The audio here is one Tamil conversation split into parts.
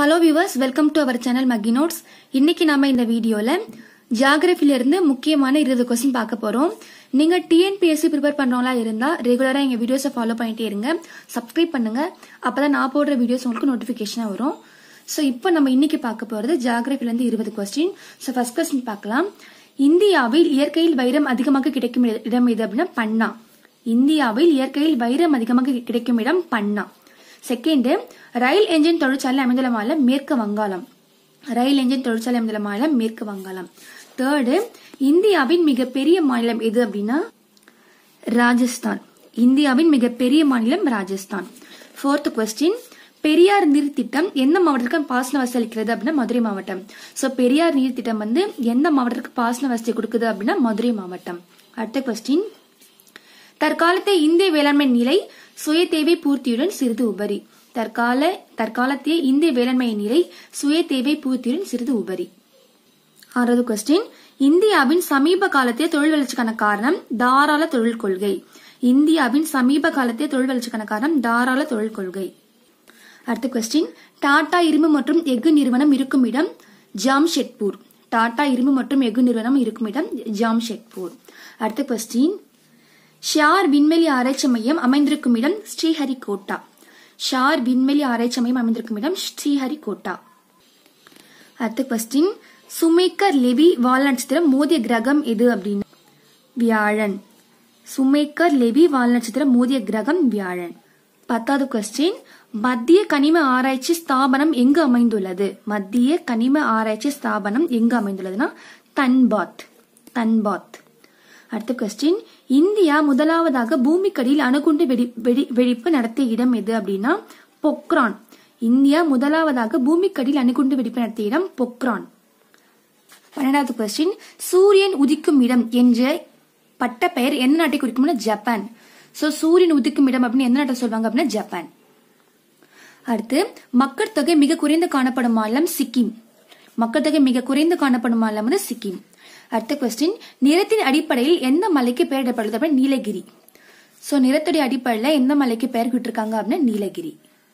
hello viewers welcome to our channel Makki notes இன்னைக்கு நாம இந்த வீடியோல ஜியாகிரபில இருந்து முக்கியமான இருபது கொஸ்டின் பார்க்க போறோம் நீங்க டிஎன்பிஎஸ்சி ப்ரிப்பேர் பண்றவங்களா இருந்தா ரெகுலரா எங்க வீடியோஸை ஃபாலோ பண்ணிட்டே இருங்க சப்ஸ்கிரைப் பண்ணுங்க அப்பதான் நான் போடுற வீடியோஸ் உங்களுக்கு நோட்டிபிகேஷனா வரும் ஸோ இப்போ நம்ம இன்னைக்கு பார்க்க போறது ஜியாகிரபில இருந்து இருபது கொஸ்டின் ஸோ ஃபர்ஸ்ட் கொஸ்டின் பார்க்கலாம் இந்தியாவில் இயற்கையில் வைரம் அதிகமாக கிடைக்கும் இடம் எது அப்படின்னா பண்ணா இந்தியாவில் இயற்கையில் வைரம் அதிகமாக கிடைக்கும் இடம் பண்ணா செகண்ட் ரயில் என்ஜின் தொழிற்சாலை அமைந்துள்ள மாநிலம் மேற்கு வங்காளம் ரயில் என்ஜின் தொழிற்சாலை அமைந்துள்ள மாநிலம் மேற்கு வங்காளம் தேர்டு இந்தியாவின் மிகப்பெரிய மாநிலம் எது அப்படின்னா ராஜஸ்தான் இந்தியாவின் மிகப்பெரிய மாநிலம் ராஜஸ்தான் ஃபோர்த் கொஸ்டின் பெரியார் நீர் திட்டம் எந்த மாவட்டத்துக்கு பாசன வசதி அளிக்கிறது அப்படின்னா மதுரை மாவட்டம் சோ பெரியார் நீர் திட்டம் வந்து எந்த மாவட்டத்துக்கு பாசன வசதி கொடுக்குது அப்படின்னா மதுரை மாவட்டம் அடுத்த கொஸ்டின் தற்காலத்தை இந்திய வேளாண்மை நிலை சுய தேவை பூர்த்தியுடன் சிறிது உபரி தற்கால தற்காலத்திய இந்திய வேளாண்மை நிலை சுய தேவை பூர்த்தியுடன் சிறிது உபரி ஆறாவது கொஸ்டின் இந்தியாவின் சமீப காலத்திய தொழில் வளர்ச்சிக்கான காரணம் தாராள தொழில் கொள்கை இந்தியாவின் சமீப காலத்திய தொழில் வளர்ச்சிக்கான காரணம் தாராள தொழில் கொள்கை அடுத்த கொஸ்டின் டாடா இரும்பு மற்றும் எஃகு நிறுவனம் இருக்கும் இடம் ஜாம்ஷெட்பூர் டாடா இரும்பு மற்றும் எஃகு நிறுவனம் இருக்கும் இடம் ஜாம்ஷெட்பூர் அடுத்த கொஸ்டின் ஷார் விண்வெளி ஆராய்ச்சி மையம் அமைந்திருக்கும் இடம் ஸ்ரீஹரிகோட்டா ஷார் விண்வெளி ஆராய்ச்சி மையம் அமைந்திருக்கும் இடம் ஸ்ரீஹரிகோட்டா அடுத்த கொஸ்டின் சுமேக்கர் லெவி வால் நட்சத்திரம் மோதிய கிரகம் எது அப்படின்னு வியாழன் சுமேக்கர் லெவி வால் நட்சத்திரம் மோதிய கிரகம் வியாழன் பத்தாவது கொஸ்டின் மத்திய கனிம ஆராய்ச்சி ஸ்தாபனம் எங்கு அமைந்துள்ளது மத்திய கனிம ஆராய்ச்சி ஸ்தாபனம் எங்கு அமைந்துள்ளதுன்னா தன்பாத் தன்பாத் அடுத்த கொஸ்டின் இந்தியா முதலாவதாக பூமிக்கடியில் அணுகுண்டு வெடி வெடி வெடிப்பு நடத்திய இடம் எது அப்படின்னா பொக்ரான் இந்தியா முதலாவதாக பூமிக்கடியில் அணுகுண்டு வெடிப்பு நடத்திய இடம் பொக்ரான் பன்னெண்டாவது கொஸ்டின் சூரியன் உதிக்கும் இடம் என்ற பட்ட பெயர் எந்த நாட்டை குறிக்கும்னா ஜப்பான் சோ சூரியன் உதிக்கும் இடம் அப்படின்னு எந்த நாட்டை சொல்லுவாங்க அப்படின்னா ஜப்பான் அடுத்து மக்கள் தொகை மிக குறைந்து காணப்படும் மாநிலம் சிக்கிம் மக்கள் தொகை மிக குறைந்து காணப்படும் மாநிலம் வந்து சிக்கிம் அடுத்த கொஸ்டின் நிறத்தின் அடிப்படையில் எந்த மலைக்கு பெயரிடப்படுது அப்படின்னா நீலகிரி சோ நிறத்துடைய அடிப்படையில் எந்த மலைக்கு பெயர் விட்டுருக்காங்க அப்படின்னா நீலகிரி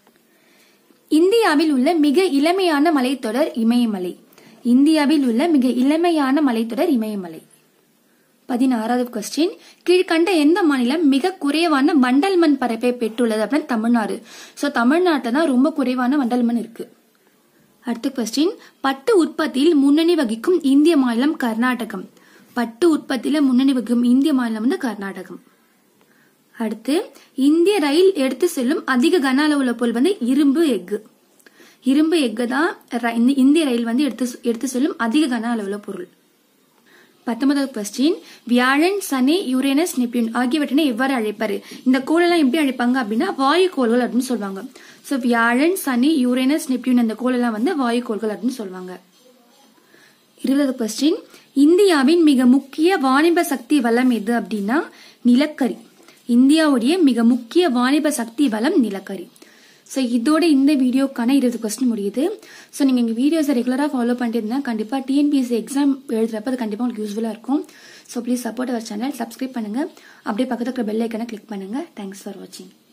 இந்தியாவில் உள்ள மிக இளமையான மலைத்தொடர் இமயமலை இந்தியாவில் உள்ள மிக இளமையான மலைத்தொடர் இமயமலை பதினாறாவது கொஸ்டின் கீழ்கண்ட எந்த மாநிலம் மிக குறைவான வண்டல் மண் பரப்பை பெற்றுள்ளது அப்படின்னா தமிழ்நாடு சோ தமிழ்நாட்டில் தான் ரொம்ப குறைவான வண்டல் மண் இருக்கு அடுத்த கொஸ்டின் பட்டு உற்பத்தியில் முன்னணி வகிக்கும் இந்திய மாநிலம் கர்நாடகம் பட்டு உற்பத்தியில முன்னணி வகிக்கும் இந்திய மாநிலம் வந்து கர்நாடகம் அடுத்து இந்திய ரயில் எடுத்து செல்லும் அதிக கன அளவுள்ள பொருள் வந்து இரும்பு எஃகு இரும்பு எஃகு தான் இந்திய ரயில் வந்து எடுத்து எடுத்து செல்லும் அதிக கன அளவுள்ள பொருள் பத்தொன்பதாவது கொஸ்டின் வியாழன் சனி யுரேனஸ் நெப்டியூன் ஆகியவற்றினை எவ்வாறு அழைப்பாரு இந்த கோளெல்லாம் எப்படி அழைப்பாங்க அப்படின்னா வாயு கோள்கள் அப்படின்னு சொல்லுவாங்க சோ வியாழன் சனி யுரேனஸ் நெப்டியூன் இந்த கோளெல்லாம் வந்து வாயு கோள்கள் அப்படின்னு சொல்லுவாங்க இருபதாவது கொஸ்டின் இந்தியாவின் மிக முக்கிய வாணிப சக்தி வளம் எது அப்படின்னா நிலக்கரி இந்தியாவுடைய மிக முக்கிய வாணிப சக்தி வளம் நிலக்கரி ஸோ இதோட இந்த வீடியோக்கான இருபது கொஸ்டின் முடியுது ஸோ நீங்கள் எங்கள் வீடியோஸை ரெகுலராக ஃபாலோ பண்ணிட்டு இருந்தால் கண்டிப்பாக டிஎன்பிஎஸ்சி எக்ஸாம் எழுதுறப்ப அது கண்டிப்பாக உங்களுக்கு யூஸ்ஃபுல்லாக இருக்கும் so please support our channel subscribe பண்ணுங்கள் அப்படியே பக்கத்தில் இருக்கிற பெல் ஐக்கனை கிளிக் பண்ணுங்கள் தேங்க்ஸ் ஃபார் வாட்சிங்